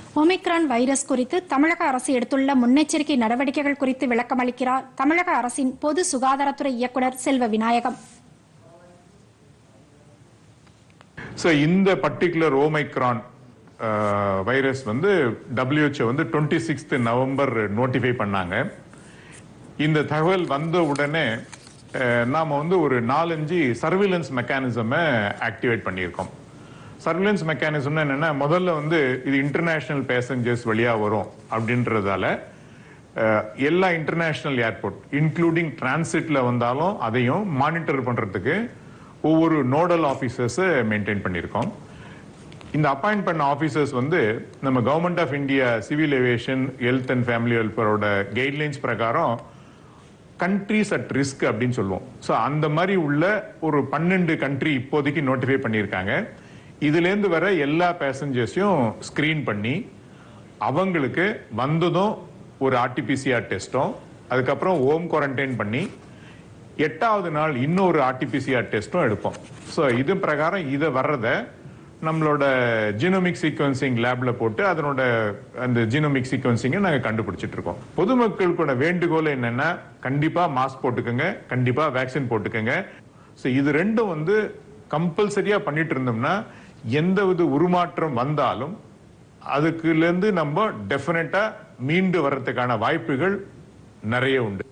omicron virus குறித்து தமிழக அரசு எடுத்துள்ள முன்னெச்சரிக்கை நடவடிக்கைகள் குறித்து விளக்கமளிக்கிறார் தமிழக அரசின் பொது சுகாதாரத்துறை இயக்குநர் செல்வ விநாயகம் ஸோ இந்த பர்டிகுலர் ஓமைக்ரான் வைரஸ் வந்து WHO வந்து டுவெண்ட்டி சிக்ஸ்த் நவம்பர் நோட்டிஃபை பண்ணாங்க இந்த தகவல் வந்த உடனே அஹ், நாம வந்து ஒரு நாலஞ்சு சர்வீலன்ஸ் மெக்கானிசமை ஆக்டிவேட் பண்ணியிருக்கோம் சர்வீலன்ஸ் மெக்கானிசம்னா என்னன்னா முதல்ல வந்து இது இன்டர்நேஷனல் பேசஞ்சர்ஸ் வழியா வரும் அப்படின்றதால அஹ், எல்லா இன்டர்நேஷனல் ஏர்போர்ட் இன்க்ளூடிங் டிரான்சிட்ல வந்தாலும் அதையும் மானிட்டர் பண்றதுக்கு ஒவ்வொரு நோடல் ஆபீசர்ஸ் மெயின்டைன் பண்ணியிருக்கோம் இந்த அப்பாயிண்ட் பண்ண ஆபீசர்ஸ் வந்து நம்ம government of India civil aviation health and family வெல்ஃபேரோட கைட்லைன்ஸ் பிரகாரம் கண்ட்ரிஸ் அட் ரிஸ்க் அப்படின்னு சொல்லுவோம் ஸோ அந்த மாதிரி உள்ள ஒரு பன்னெண்டு கண்ட்ரி இப்போதைக்கு நோட்டிஃபை பண்ணியிருக்காங்க இதுலேருந்து வர எல்லா பேசஞ்சர்ஸையும் ஸ்க்ரீன் பண்ணி அவங்களுக்கு வந்ததும் ஒரு ஆர்டிபிசிஆர் டெஸ்ட்டும் அதுக்கப்புறம் ஹோம் குவாரண்டைன் பண்ணி எட்டாவது நாள் இன்னொரு ஆர்டிபிசிஆர் டெஸ்ட்டும் எடுப்போம் ஸோ இது பிரகாரம் இதை வர்றதை நம்மளோட ஜீனோமிக் சீக்வன்சிங் லேப்ல போட்டு அதனோட அந்த ஜீனோமிக் சீக்வன்சிங்கை நாங்கள் கண்டுபிடிச்சிட்டு இருக்கோம் பொதுமக்களுக்கோட வேண்டுகோள் என்னன்னா கண்டிப்பா மாஸ்க் போட்டுக்கோங்க கண்டிப்பா வேக்சின் போட்டுக்கோங்க ஸோ இது ரெண்டும் வந்து கம்பல்சரியா பண்ணிட்டு இருந்தோம்னா எந்த வித உருமாற்றம் வந்தாலும் அதுக்குலேருந்து நம்ம டெஃபினட்டா மீண்டு வர்றதுக்கான வாய்ப்புகள் நிறைய உண்டு